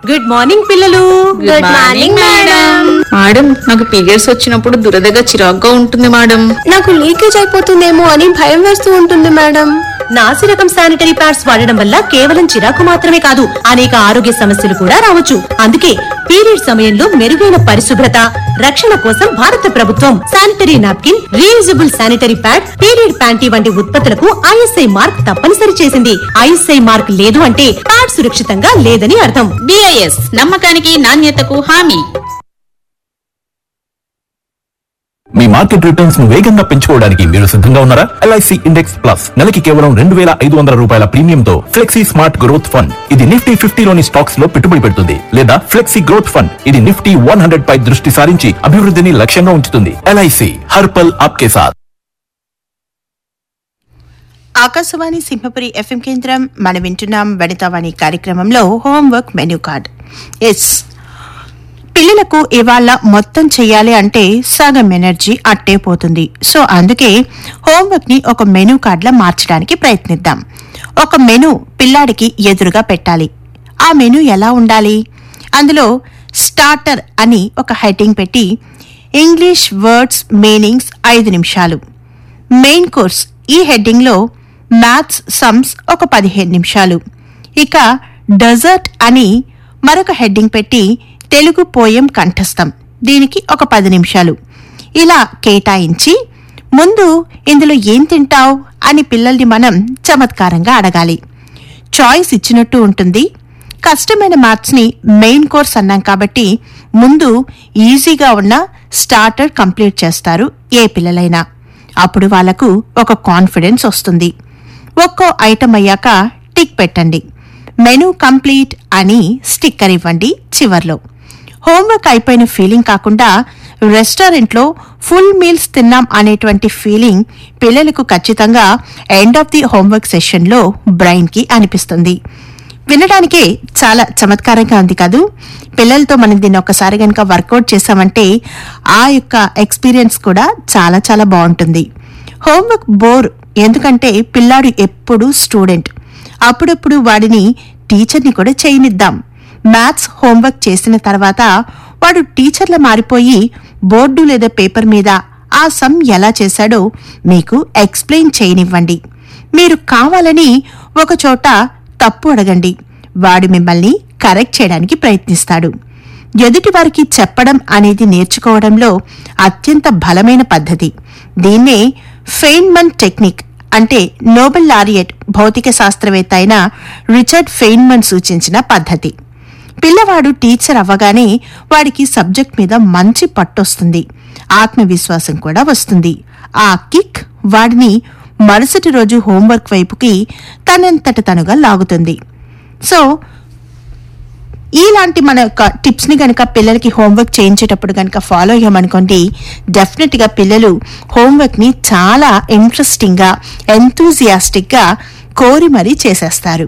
good morning పిల్లలు good morning madam madam నాకు periods వచ్చినప్పుడు దురదగా చిరాగ్గా ఉంటుంది మేడం నాకు లీకేజ్ అయిపోతుందేమో అని భయం వేస్తూ ఉంటుంది మేడం నాసి రకం శానిటరీ ప్యాడ్స్ వాడడం వల్ల కేవలం చిరాకు మాత్రమే కాదు అనేక ఆరోగ్య సమస్యలు కూడా రావచ్చు అందుకే పీరియడ్ సమయంలో మెరుగైన పరిశుభ్రత రక్షణ కోసం భారత ప్రభుత్వం sanitary napkin reusable sanitary pad period panty వంటి ఉత్పత్తులకు ఐఎస్ఐ మార్క్ తప్పనిసరి చేసింది ఐఎస్ఐ మార్క్ లేదు అంటే ప్యాడ్ సురక్షితంగా లేదని అర్థం బిఐఎస్ నమ్మకానికి నాణ్యతకు హామీ మీ మార్కెట్ రిటర్న్స్ ను వేగంగా పెంచుకోవడానికి మీరు సిద్ధంగా ఉన్నారా ఎల్ఐసి ఇండెక్స్ ప్లస్ నెలకి కేవలం రెండు వేల ఐదు వందల రూపాయల ప్రీమియంతో ఫ్లెక్సీ స్మార్ట్ గ్రోత్ ఫండ్ ఇది నిఫ్టీ ఫిఫ్టీలోని స్టాక్స్ లో పెట్టుబడి పెడుతుంది లేదా ఫ్లెక్సీ గ్రోత్ ఫండ్ ఇది నిఫ్టీ వన్ హండ్రెడ్ పై దృష్టి సారించి అభివృద్ధిని లక్ష్యంగా ఉంచుతుంది ఎల్ఐసి హర్పల్ ఆప్కే సాత్ ఆకాశవాణి సింహపురి ఎఫ్ఎం కేంద్రం మనం వింటున్నాం వనితావాణి కార్యక్రమంలో హోంవర్క్ మెనూ కార్డ్ ఎస్ పిల్లలకు ఇవాళ మొత్తం చెయ్యాలి అంటే సగం ఎనర్జీ అట్టే పోతుంది సో అందుకే హోంవర్క్ ని ఒక మెనూ కార్డ్లా మార్చడానికి ప్రయత్నిద్దాం ఒక మెనూ పిల్లాడికి ఎదురుగా పెట్టాలి ఆ మెనూ ఎలా ఉండాలి అందులో స్టార్టర్ అని ఒక హెడ్డింగ్ పెట్టి ఇంగ్లీష్ వర్డ్స్ మీనింగ్స్ ఐదు నిమిషాలు మెయిన్ కోర్స్ ఈ హెడ్డింగ్లో మ్యాథ్స్ సమ్స్ ఒక పదిహేను నిమిషాలు ఇక డెజర్ట్ అని మరొక హెడ్డింగ్ పెట్టి తెలుగు పోయం కంఠస్థం దీనికి ఒక పది నిమిషాలు ఇలా కేటాయించి ముందు ఇందులో ఏం తింటావ్ అని పిల్లల్ని మనం చమత్కారంగా అడగాలి చాయిస్ ఇచ్చినట్టు ఉంటుంది కష్టమైన మ్యాథ్స్ని మెయిన్ కోర్స్ అన్నాం కాబట్టి ముందు ఈజీగా ఉన్న స్టార్టర్ కంప్లీట్ చేస్తారు ఏ పిల్లలైనా అప్పుడు వాళ్లకు ఒక కాన్ఫిడెన్స్ వస్తుంది ఒక్కో ఐటమ్ అయ్యాక టిక్ పెట్టండి మెనూ కంప్లీట్ అని స్టిక్కర్ ఇవ్వండి చివర్లో హోంవర్క్ అయిపోయిన ఫీలింగ్ కాకుండా రెస్టారెంట్లో ఫుల్ మీల్స్ తిన్నాం అనేటువంటి ఫీలింగ్ పిల్లలకు ఖచ్చితంగా ఎండ్ ఆఫ్ ది హోంవర్క్ సెషన్లో బ్రెయిన్కి అనిపిస్తుంది వినడానికే చాలా చమత్కారంగా ఉంది కాదు పిల్లలతో మనం దీన్ని ఒకసారి కనుక వర్కౌట్ చేసామంటే ఆ యొక్క ఎక్స్పీరియన్స్ కూడా చాలా చాలా బాగుంటుంది హోంవర్క్ బోర్ ఎందుకంటే పిల్లాడు ఎప్పుడూ స్టూడెంట్ అప్పుడప్పుడు వాడిని టీచర్ని కూడా చేయనిద్దాం మ్యాథ్స్ హోంవర్క్ చేసిన తర్వాత వాడు టీచర్ల మారిపోయి బోర్డు లేదా పేపర్ మీద ఆ సమ్ ఎలా చేశాడో మీకు ఎక్స్ప్లెయిన్ చేయనివ్వండి మీరు కావాలని ఒక చోట తప్పు అడగండి వాడు మిమ్మల్ని కరెక్ట్ చేయడానికి ప్రయత్నిస్తాడు ఎదుటి వారికి చెప్పడం అనేది నేర్చుకోవడంలో అత్యంత బలమైన పద్ధతి దీన్నే ఫెయిన్మన్ టెక్నిక్ అంటే నోబెల్ లారియట్ భౌతిక శాస్త్రవేత్త అయిన రిచర్డ్ ఫెయిన్మన్ సూచించిన పద్ధతి పిల్లవాడు టీచర్ అవ్వగానే వాడికి సబ్జెక్ట్ మీద మంచి పట్టొస్తుంది ఆత్మవిశ్వాసం కూడా వస్తుంది ఆ కిక్ వాడిని మరుసటి రోజు హోంవర్క్ వైపుకి తనంతట తనుగా లాగుతుంది సో ఇలాంటి మన యొక్క టిప్స్ ని కనుక పిల్లలకి హోంవర్క్ చేయించేటప్పుడు కనుక ఫాలో అయ్యామనుకోండి డెఫినెట్ గా పిల్లలు హోంవర్క్ ని చాలా ఇంట్రెస్టింగ్ గా ఎంతూజియాస్టిక్ గా కోరి మరీ చేసేస్తారు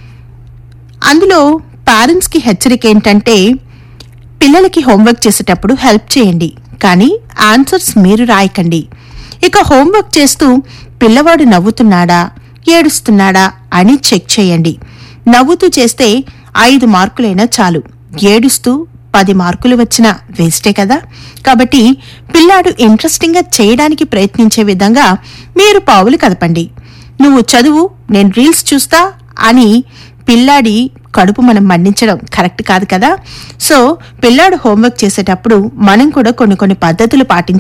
అందులో పేరెంట్స్ కి హెచ్చరిక ఏంటంటే పిల్లలకి హోంవర్క్ చేసేటప్పుడు హెల్ప్ చేయండి కానీ ఆన్సర్స్ మీరు రాయకండి ఇక హోంవర్క్ చేస్తూ పిల్లవాడు నవ్వుతున్నాడా ఏడుస్తున్నాడా అని చెక్ చేయండి నవ్వుతూ చేస్తే ఐదు మార్కులైనా చాలు ఏడుస్తూ పది మార్కులు వచ్చినా వేస్టే కదా కాబట్టి పిల్లాడు ఇంట్రెస్టింగ్గా చేయడానికి ప్రయత్నించే విధంగా మీరు పావులు కదపండి నువ్వు చదువు నేను రీల్స్ చూస్తా అని పిల్లాడి కడుపు మనం మండించడం కరెక్ట్ కాదు కదా సో పిల్లాడు హోంవర్క్ చేసేటప్పుడు మనం కూడా కొన్ని కొన్ని పద్ధతులు పాటించి